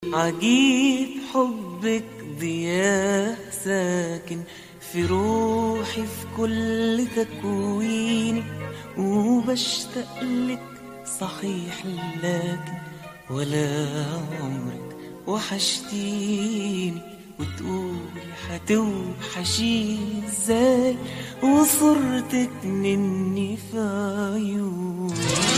عجيب حبك ضياء ساكن في روحي في كل تكويني وبشتاق لك صحيح لكن ولا عمرك وحشتيني وتقولي هتوحشيني ازاي وصورتك مني في عيوني